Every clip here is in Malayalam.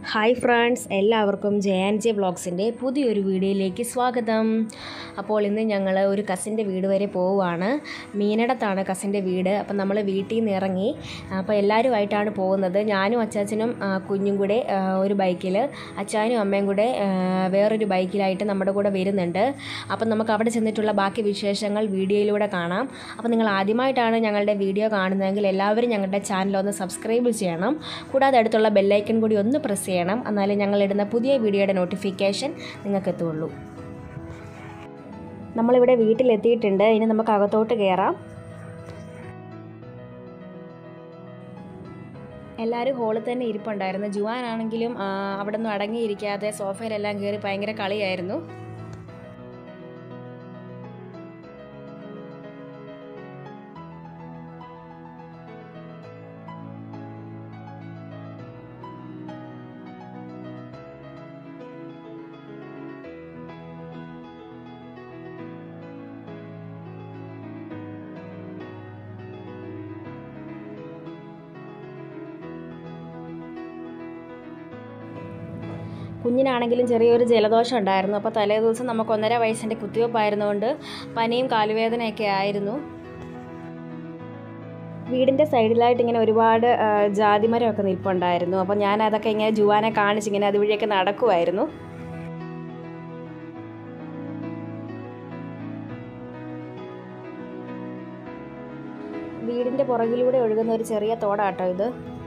ഹായ് ഫ്രണ്ട്സ് എല്ലാവർക്കും ജെ ആൻഡ് ജെ വ്ളോഗ്സിൻ്റെ പുതിയൊരു വീഡിയോയിലേക്ക് സ്വാഗതം അപ്പോൾ ഇന്ന് ഞങ്ങൾ ഒരു കസിൻ്റെ വീട് വരെ പോവുകയാണ് മീനടത്താണ് കസിൻ്റെ വീട് അപ്പം നമ്മൾ വീട്ടിൽ നിന്ന് ഇറങ്ങി അപ്പോൾ എല്ലാവരുമായിട്ടാണ് പോകുന്നത് ഞാനും അച്ചാച്ചനും ആ, കുഞ്ഞും കൂടെ ആ, ഒരു ബൈക്കിൽ അച്ചാനും അമ്മയും കൂടെ ആ, വേറൊരു ബൈക്കിലായിട്ട് നമ്മുടെ കൂടെ വരുന്നുണ്ട് അപ്പം നമുക്ക് അവിടെ ചെന്നിട്ടുള്ള ബാക്കി വിശേഷങ്ങൾ വീഡിയോയിലൂടെ കാണാം അപ്പോൾ നിങ്ങൾ ആദ്യമായിട്ടാണ് ഞങ്ങളുടെ വീഡിയോ കാണുന്നതെങ്കിൽ എല്ലാവരും ഞങ്ങളുടെ ചാനൽ ഒന്ന് സബ്സ്ക്രൈബ് ചെയ്യണം കൂടാതെ അടുത്തുള്ള ബെല്ലൈക്കൺ കൂടി ഒന്ന് പ്രസ് ചെയ്യണം എന്നാലേ ഞങ്ങളിടുന്ന പുതിയ വീഡിയോയുടെ നോട്ടിഫിക്കേഷൻ നിങ്ങൾക്ക് എത്തുള്ളൂ നമ്മളിവിടെ വീട്ടിലെത്തിയിട്ടുണ്ട് ഇനി നമുക്ക് അകത്തോട്ട് കയറാം എല്ലാവരും ഹോളിൽ തന്നെ ഇരിപ്പുണ്ടായിരുന്നു ജുവാനാണെങ്കിലും ആ, അവിടെ നിന്ന് അടങ്ങിയിരിക്കാതെ സോഫയിലെല്ലാം കയറി ഭയങ്കര കളിയായിരുന്നു കുഞ്ഞിനാണെങ്കിലും ചെറിയൊരു ജലദോഷം ഉണ്ടായിരുന്നു അപ്പോൾ തലേ ദിവസം നമുക്ക് ഒന്നര വയസ്സിൻ്റെ കുത്തിവയ്പ്പായിരുന്നുകൊണ്ട് പനിയും കാലുവേദനയൊക്കെ ആയിരുന്നു വീടിൻ്റെ സൈഡിലായിട്ട് ഇങ്ങനെ ഒരുപാട് ആ, ജാതിമരമൊക്കെ നിൽപ്പുണ്ടായിരുന്നു അപ്പോൾ ഞാൻ അതൊക്കെ ഇങ്ങനെ ജുവാനെ കാണിച്ച് ഇങ്ങനെ അതുവഴിയൊക്കെ നടക്കുമായിരുന്നു വീടിൻ്റെ പുറകിലൂടെ ഒഴുകുന്ന ഒരു ചെറിയ തോടാട്ടോ ഇത്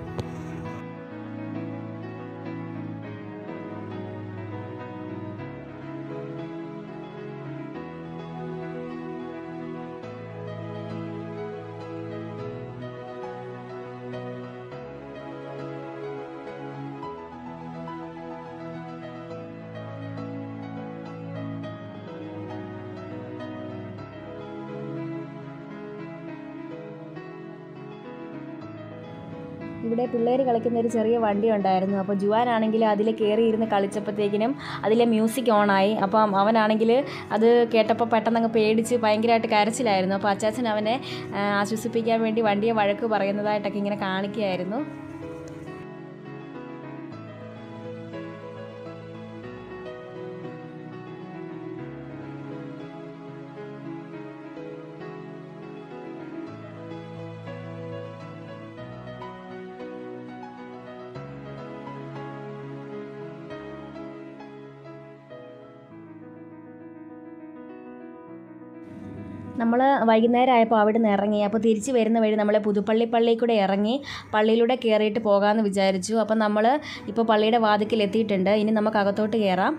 ഇവിടെ പിള്ളേർ കളിക്കുന്ന ഒരു ചെറിയ വണ്ടി ഉണ്ടായിരുന്നു അപ്പോൾ ജുവാനാണെങ്കിൽ അതിൽ കയറി ഇരുന്ന് കളിച്ചപ്പോഴത്തേക്കിനും അതിലെ മ്യൂസിക് ഓണായി അപ്പം അവനാണെങ്കിൽ അത് കേട്ടപ്പോൾ പെട്ടെന്ന് അങ്ങ് പേടിച്ച് ഭയങ്കരമായിട്ട് കരച്ചിലായിരുന്നു അപ്പോൾ അച്ചാച്ചൻ അവനെ ആ, ആശ്വസിപ്പിക്കാൻ വേണ്ടി വണ്ടിയെ വഴക്ക് പറയുന്നതായിട്ടൊക്കെ ഇങ്ങനെ കാണിക്കുകയായിരുന്നു നമ്മൾ വൈകുന്നേരം ആയപ്പോൾ അവിടെ നിന്ന് ഇറങ്ങി അപ്പോൾ തിരിച്ച് വരുന്ന വഴി നമ്മൾ പുതുപ്പള്ളി പള്ളിയിൽ കൂടെ ഇറങ്ങി പള്ളിയിലൂടെ കയറിയിട്ട് പോകാമെന്ന് വിചാരിച്ചു അപ്പോൾ നമ്മൾ ഇപ്പോൾ പള്ളിയുടെ വാതിക്കൽ എത്തിയിട്ടുണ്ട് ഇനി നമുക്ക് അകത്തോട്ട് കയറാം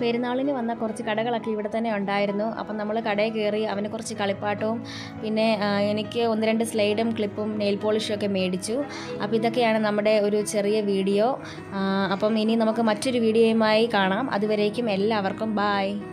പെരുന്നാളിന് വന്ന കുറച്ച് കടകളൊക്കെ ഇവിടെ തന്നെ ഉണ്ടായിരുന്നു അപ്പം നമ്മൾ കടയിൽ കയറി അവന് കുറച്ച് കളിപ്പാട്ടവും പിന്നെ ആ, എനിക്ക് ഒന്ന് രണ്ട് സ്ലൈഡും ക്ലിപ്പും നെയിൽ പോളിഷും ഒക്കെ മേടിച്ചു അപ്പോൾ ഇതൊക്കെയാണ് നമ്മുടെ ഒരു ചെറിയ വീഡിയോ ആ, അപ്പം ഇനി നമുക്ക് മറ്റൊരു വീഡിയോയുമായി കാണാം അതുവരേക്കും എല്ലാവർക്കും ബായ്